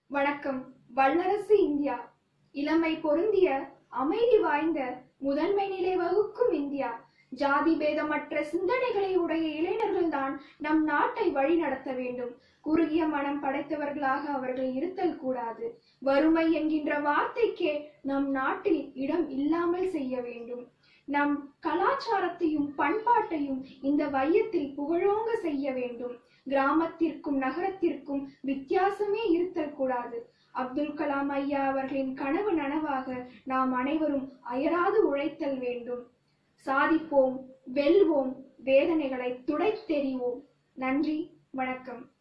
வணக்கம் வல்லரசு இந்தியா இளமை பொருந்திய அமைதி வாய்ந்த முதன்மை நிலை வகுக்கும் இந்தியா ஜாதி பேதமற்ற சிந்தனைகளை உடைய இளைஞர்கள்தான் நம் நாட்டை வழி நடத்த வேண்டும் குறுகிய மனம் படைத்தவர்களாக அவர்கள் இருத்தல் கூடாது வறுமை என்கின்ற வார்த்தைக்கே நம் நாட்டில் இடம் இல்லாமல் செய்ய வேண்டும் நம் கலாச்சாரத்தையும் பண்பாட்டையும் இந்த வையத்தில் புகழோங்க செய்ய வேண்டும் கிராமத்திற்கும் நகரத்திற்கும் வித்தியாசமே இருத்தல் கூடாது அப்துல் கலாம் ஐயா அவர்களின் கனவு நனவாக நாம் அனைவரும் அயராது உழைத்தல் வேண்டும் சாதிப்போம் வெல்வோம் வேதனைகளை துடைத்தெறிவோம் நன்றி வணக்கம்